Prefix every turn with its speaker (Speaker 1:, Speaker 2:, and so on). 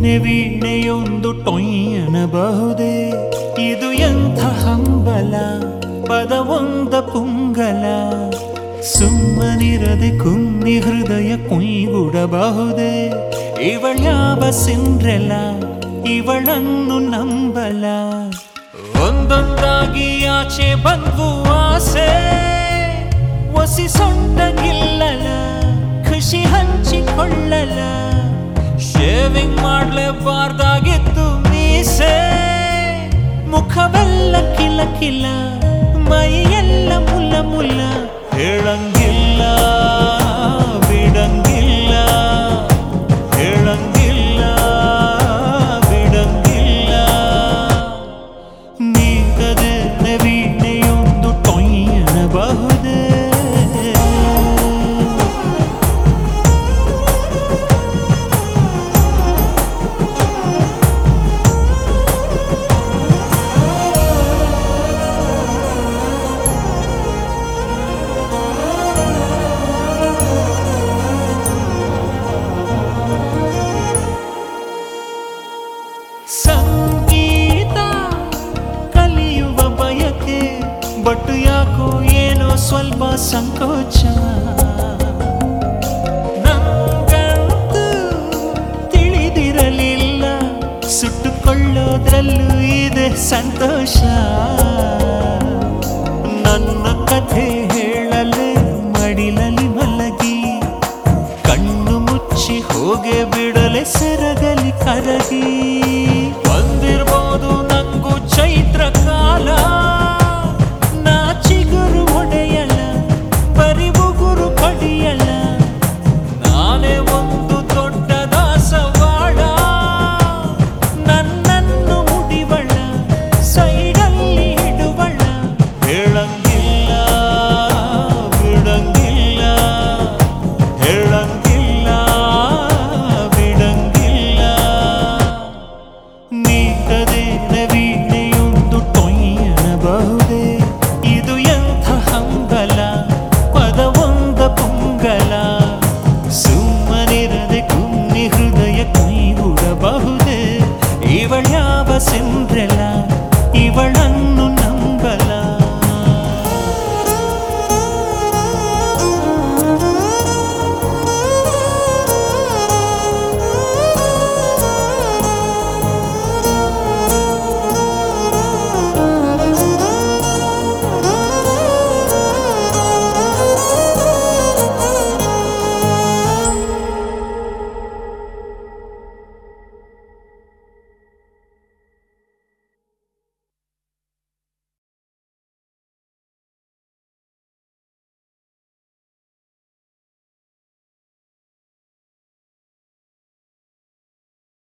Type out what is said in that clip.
Speaker 1: ವೀಣೆಯೊಂದು ಟೊಯ್ಯನಬಹುದೇ ಇದು ಎಂಥ ಹಂಬಲ ಪದವೊಂದ ಪುಂಗಲ ಸುಮ್ಮನಿರದೆ ಕುನ್ನಿ ಹೃದಯ ಕುಯ್ಗುಡಬಹುದೇ ಇವಳ್ಯಾವ ಸಿಂಡ್ರೆಲ ಇವಳನ್ನು ನಂಬಲ ಒಂದೊಂದಾಗಿ ಆಚೆ ಬಂದ್ವು ಆಸೆ ಒಸಿ ಸೊಂಟಗಿಲ್ಲಲ ಖುಷಿ ಹಂಚಿಕೊಳ್ಳಲ ಶೇವಿಂಗ್ ಮಾಡ್ಲೇಬಾರ್ದಾಗಿತ್ತು ಮೀಸೆ ಮುಖವೆಲ್ಲ ಕಿಲ ಕಿಲ ಮೈಯೆಲ್ಲ ಮುಲ್ಲ ಮುಲ್ಲ ಹೇಳಂಗಿಲ್ಲ ಬಿಡಂಗಿಲ್ಲ ಹೇಳಂಗಿಲ್ಲ ಬಿಡಂಗಿಲ್ಲ ನೀಗದೆ ವೀಣೆಯೊಂದು ಟೊಯ್ಯನಬಹುದೇ ಸಂಗೀತ ಕಲಿಯುವ ಬಯಕೆ ಬಟ್ ಯಾಕೋ ಏನೋ ಸ್ವಲ್ಪ ಸಂಕೋಚ ನಂಗಂತೂ ತಿಳಿದಿರಲಿಲ್ಲ ಸುಟ್ಟುಕೊಳ್ಳೋದ್ರಲ್ಲೂ ಇದೆ ಸಂತೋಷ ನನ್ನ ಕಥೆ ಹೇಳಲೆ ಮಡಿಲಲಿ ಮಲಗಿ ಕಣ್ಣು ಮುಚ್ಚಿ ಹೋಗೆ ಬಿಡಲೆ ಸೆರಗಲಿ ಕರಗಿ ಬಂದಿರ್ಬೋದು ನಂಗೂ ಚೈತ್ರ ಕಾಲ